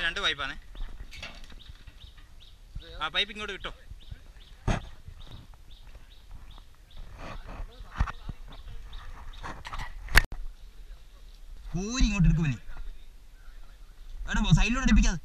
രണ്ട് പൈപ്പാണ് ആ പൈപ്പ് ഇങ്ങോട്ട് കിട്ടോ കോരി ഇങ്ങോട്ട് എടുക്കുമനെ എടാ സൈഡിലോട്ട് അടുപ്പിക്കാതെ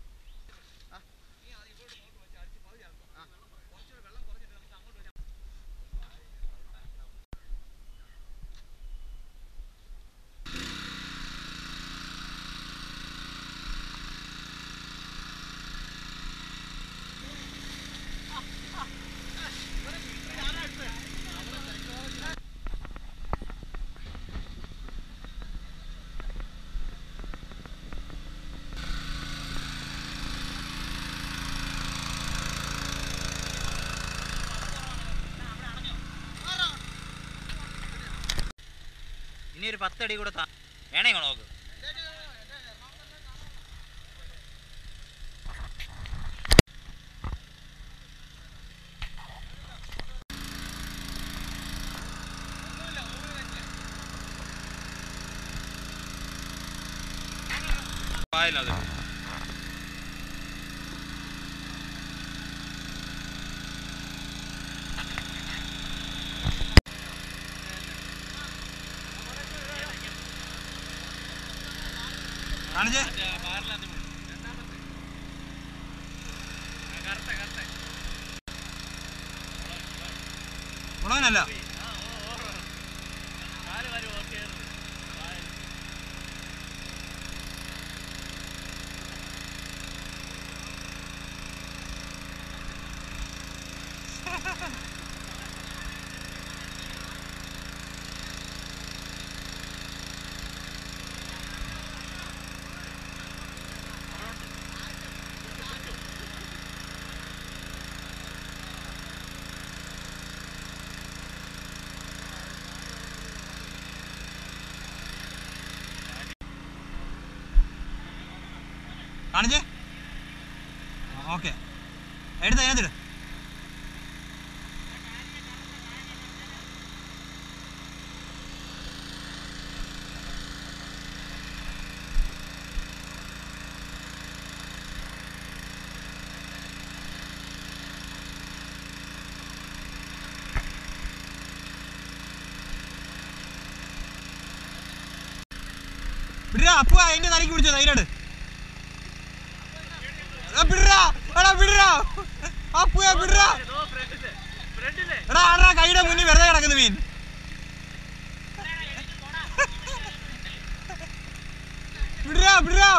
ഇനി ഒരു പത്തടി കൂടെ താ വേണേ ഇങ്ങ് നോക്ക് വായിലത് കാണിച്ചേ ഗുണവനല്ല കാണിച്ചേ ഓക്കെ എടുത്ത് അതിനകത്തിട് വിടാ അപ്പു അതിന്റെ തലയ്ക്ക് പിടിച്ചോ ധൈര്യമായിട്ട് എടാ വിടറാ എടാ വിടറാ അപ്പുയാ വിടറാ എടാ ആടാ കൈയുടെ മുന്നിൽ വെറുതെ കിടക്കുന്നു മീൻ വിടറാ വിടറാ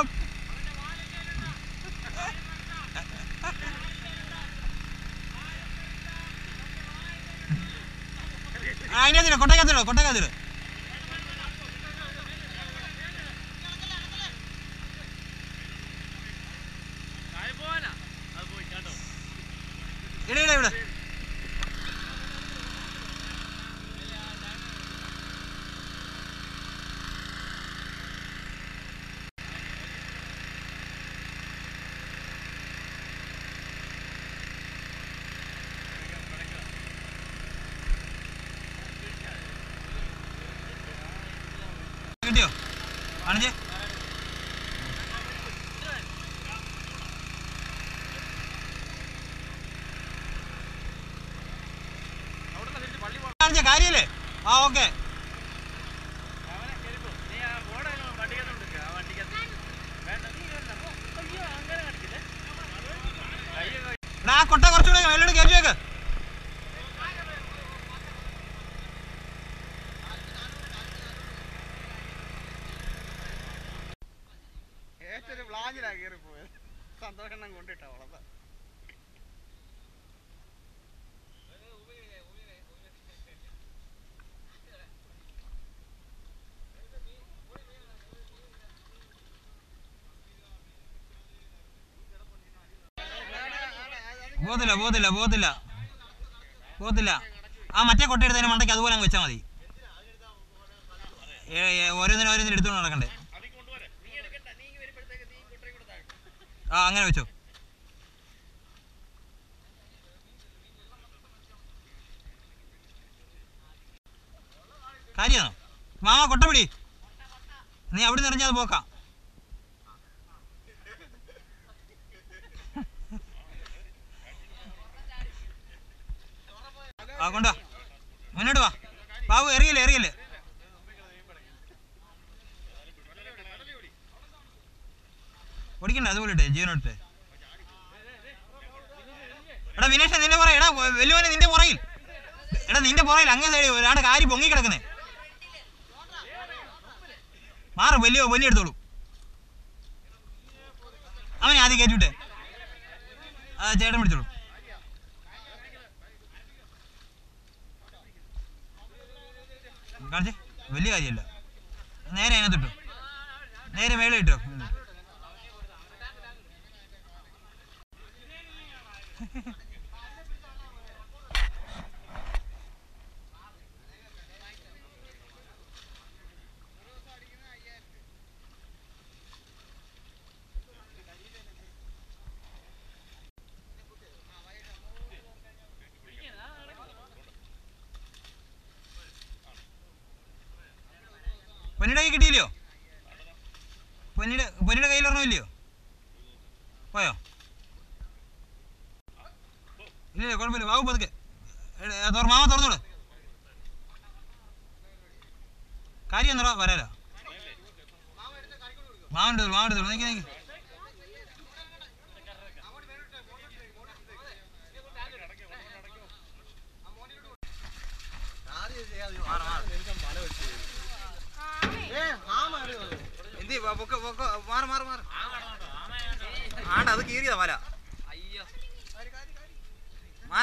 ആ അതിനകത്തിട കൊട്ടക്കത്തിട കൊട്ടക്കത്തിട ഇട ഇട ഇവിടെ കിട്ടിയോ കാണിച്ചേ കാണിച്ച കാര്യല്ലേ ആ ഓക്കെ എടാ ആ കൊട്ട കുറച്ചുകൂടെ വെള്ളോട് കയറ്റി വെക്ക് ഏറ്റൊരു ബ്ലാഞ്ചിലാ കയറി പോയത് സന്തോഷം കൊണ്ടിട്ടാ വളർത്ത പോകത്തില്ല പോകത്തില്ല പോകത്തില്ല പോകത്തില്ല ആ മറ്റേ കൊട്ട എടുത്തതിന് മണ്ടയ്ക്ക് അതുപോലെ അങ്ങ് വെച്ചാൽ മതി ഏ, ഏ, ഓരോന്നിനും ഓരോന്നിനും എടുത്തുകൊണ്ട് നടക്കണ്ടേ ആ അങ്ങനെ വെച്ചോ കാര്യമാണോ മാമ കൊട്ട പിടി നീ അവിടെ നിറഞ്ഞത് പോക്കാം ആ കൊണ്ടുവാ മുന്നോട്ട് വാ ബാബു എറിയല്ലേ എറിയല്ലേ ഓടിക്കണ്ട അതുപോലെ ഇട്ടെ ജീവനോട്ടെ എടാ വിനേഷ് നിന്റെ പുറകെ എടാ വലിയവനെ നിന്റെ പുറകിൽ എടാ നിന്റെ പുറകിൽ അങ്ങേ സൈഡ് ഒരാളുടെ കാരി പൊങ്ങി കിടക്കുന്നേ മാറ് വലിയ വലിയ എടുത്തോളൂ അവനെ ആദ്യം കയറ്റിവിട്ടെ ആ ചേട്ടൻ പിടിച്ചോളൂ കാണിച്ചേ വലിയ കാര്യമല്ല നേരെ അതിനകത്തിട്ടോ നേരെ മേലെ ഇട്ടോ പൊന്നിയുടെ കൈ കിട്ടിയില്ലയോ പൊന്നിയുടെ പൊന്നിയുടെ കയ്യിൽ ഒരെണ്ണമില്ലയോ പോയോ ഇല്ല കുഴപ്പമില്ല ബാബു പതുക്കെ എടാ, ആ തുറ- മാമ തുറന്നോളൂ കാര്യം എന്നടാ വരാലോ മാമൻ എടുത്തോളൂ മാമൻ എടുത്തോളൂ നിൽക്കി നിൽക്കി എന്തി പൊക്ക പൊക്ക മാറ് മാറ് മാറ് ആണ്ട അത് കീറിയതാ മല മാറ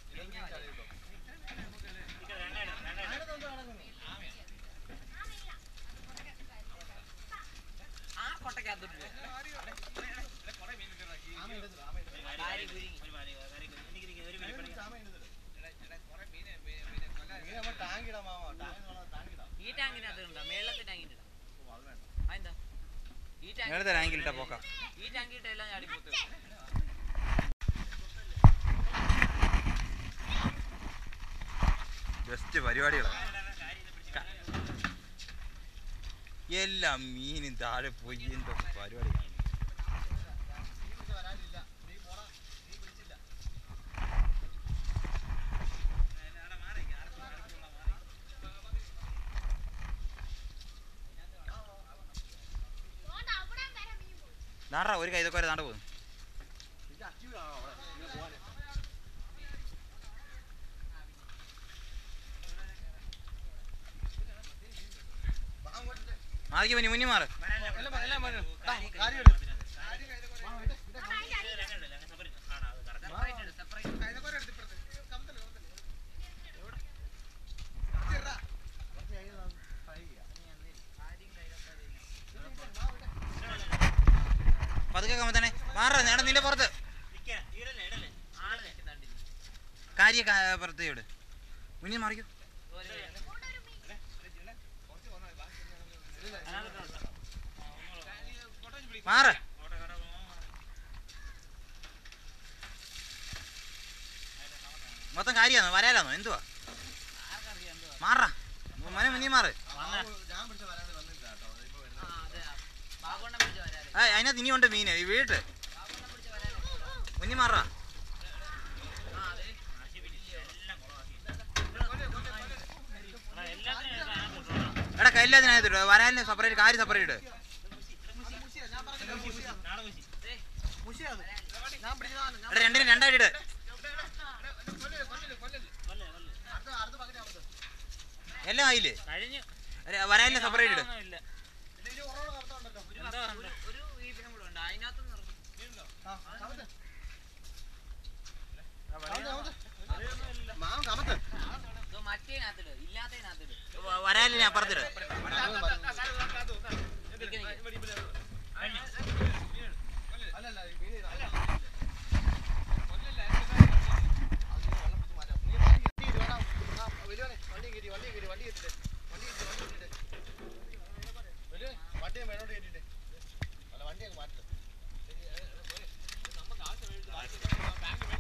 ഈ ടാങ്കിനകത്ത് ഉണ്ടോ മേളത്തെ ടാങ്കിന്റെ അതെന്താ ഈ ടാങ്ക് നേരത്തെ റാങ്കിലിട്ട പോക്ക ഈ ടാങ്കിട്ട് എല്ലാം ചാടി പോത്തു ബെസ്റ്റ് പരിപാടികളാണ് എല്ലാം മീനും താഴെ പോയി എന്തോ പരിപാടി നാടാ ഒരു കൈതൊക്കെ താണ്ട പോകുന്നു മാറിക്ക് പനി മുന്നിൽ മാറ് പതുക്കെ കമ്പത്തന്നെ മാറ നേടാ നിന്റെ പുറത്ത് കാര്യ പുറത്ത് ഇവിടെ മുന്നിൽ മാറിക്കോ മാറ് മൊത്തം കാര്യാന്നോ വരാലാന്നോ എന്തുവാ മാറാ മന മുന്നിൽ മാറ് ബാബുണ്ണ പിടിച്ച് വരാതെ ആ അതിനകത്ത് ഇനിയുണ്ട് മീന് ഈ വീട്ട് മുന്നിൽ മാറാ ആ അതെ എടാ കല്ലാതിനകത്ത് വരാലിന് സെപ്പറേറ്റ് കാര്യം സെപ്പറേറ്റ് എടാ രണ്ടിനും രണ്ടായിട്ട് ഇട് എല്ലാം ആയില്ലേ കഴിഞ്ഞു വരാലിന് സെപ്പറേറ്റ് ഇട് ഇല്ല ഒരു വീപ്പിനും കൂടെ ഉണ്ട് അതിനകത്ത് മറ്റേനകത്തിട് ഇല്ലാത്തതിനകത്തിട് വരാലിനെ അപ്പുറത്തിട് നിക്ക് നിക്ക്. വണ്ടി